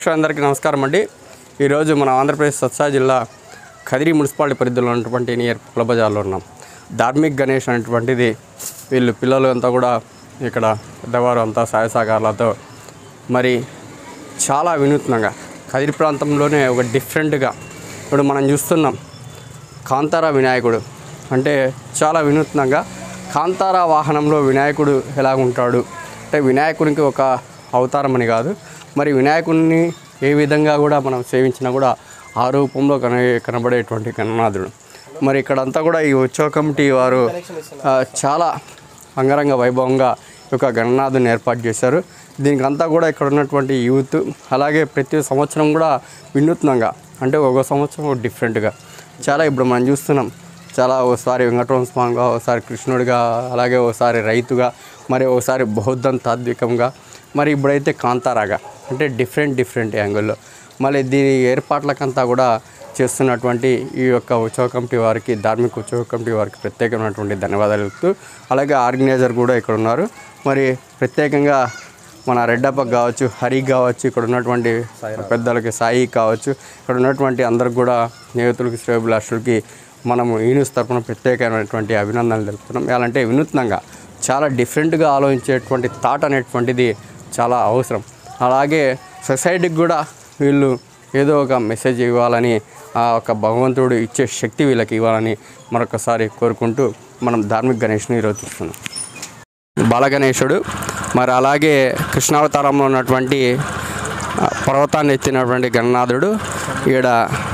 అందరికీ నమస్కారం అండి ఈరోజు మన ఆంధ్రప్రదేశ్ సత్సా జిల్లా కదిరి మున్సిపాలిటీ పరిధిలో ఉన్నటువంటి నియర్ పుల్ల బజార్లో ఉన్నాం ధార్మిక్ గణేష్ అనేటువంటిది వీళ్ళు పిల్లలు అంతా కూడా ఇక్కడ పెద్దవారు అంతా సహాయ సహకారాలతో మరి చాలా వినూత్నంగా కదిరి ప్రాంతంలోనే ఒక డిఫరెంట్గా ఇప్పుడు మనం చూస్తున్నాం కాంతార వినాయకుడు అంటే చాలా వినూత్నంగా కాంతార వాహనంలో వినాయకుడు ఎలా ఉంటాడు అంటే వినాయకునికి ఒక అవతారం అని కాదు మరి వినాయకుడిని ఏ విధంగా కూడా మనం సేవించినా కూడా ఆ రూపంలో కన కనబడేటువంటి గణనాథుడు మరి ఇక్కడంతా కూడా ఈ ఉత్సవ కమిటీ వారు ఆ, చాలా అంగరంగ వైభవంగా ఈ యొక్క గణనాథుని ఏర్పాటు చేశారు దీనికి అంతా కూడా ఇక్కడ ఉన్నటువంటి యూత్ అలాగే ప్రతి సంవత్సరం కూడా వినూత్నంగా అంటే ఒక సంవత్సరం ఒక డిఫరెంట్గా చాలా ఇప్పుడు మనం చూస్తున్నాం చాలా ఒకసారి వెంకటరమణ స్వామిగా ఒకసారి కృష్ణుడిగా అలాగే ఒకసారి రైతుగా మరి ఒకసారి బౌద్ధం తాత్వికంగా మరి ఇప్పుడైతే కాంతారాగా అంటే డిఫరెంట్ డిఫరెంట్ యాంగిల్లో మళ్ళీ దీని ఏర్పాట్లకంతా కూడా చేస్తున్నటువంటి ఈ యొక్క ఉత్సవ కమిటీ వారికి ధార్మిక ఉత్సవ కమిటీ వారికి ప్రత్యేకమైనటువంటి ధన్యవాదాలు తెలుపుతూ అలాగే ఆర్గనైజర్ కూడా ఇక్కడ ఉన్నారు మరి ప్రత్యేకంగా మన రెడ్డప్ప కావచ్చు హరి కావచ్చు ఇక్కడ ఉన్నటువంటి పెద్దలకి సాయి కావచ్చు ఇక్కడ ఉన్నటువంటి అందరికి కూడా స్నేహితులకి శ్రేయభిలాషులకి మనము యూనిస్ తరఫున ప్రత్యేకమైనటువంటి అభినందనలు తెలుపుతున్నాం ఎలా అంటే వినూత్నంగా చాలా డిఫరెంట్గా ఆలోచించేటువంటి థాట్ అనేటువంటిది చాలా అవసరం అలాగే సొసైటీకి కూడా వీళ్ళు ఏదో ఒక మెసేజ్ ఇవ్వాలని ఆ ఒక భగవంతుడు ఇచ్చే శక్తి వీళ్ళకి ఇవ్వాలని మరొకసారి కోరుకుంటూ మనం ధార్మిక్ గణేష్ని ఈరోజు చూస్తున్నాం బాలగణేశుడు మరి అలాగే కృష్ణావతారంలో ఉన్నటువంటి ఆ, పర్వతాన్ని ఎత్తినటువంటి గణనాథుడు ఈడ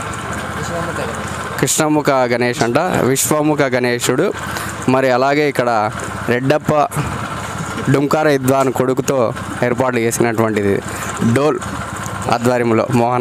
కృష్ణముఖ గణేష్ అంట విశ్వముఖ గణేశుడు మరి అలాగే ఇక్కడ రెడ్డప్ప డుంకార ఇద్వాన్ కొడుకుతో ఏర్పాటు చేసినటువంటిది డోల్ ఆధ్వర్యంలో మోహన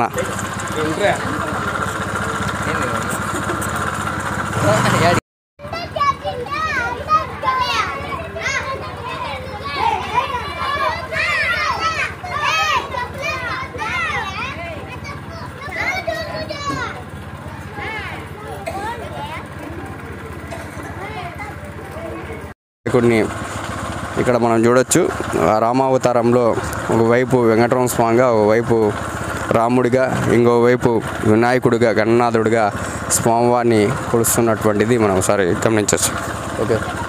కొన్ని ఇక్కడ మనం చూడొచ్చు ఆ రామావతారంలో ఒకవైపు వెంకటరమణ స్వామిగా ఒకవైపు రాముడిగా ఇంకోవైపు వినాయకుడిగా గణనాథుడిగా స్వామివారిని కొలుస్తున్నటువంటిది మనం ఒకసారి గమనించవచ్చు ఓకే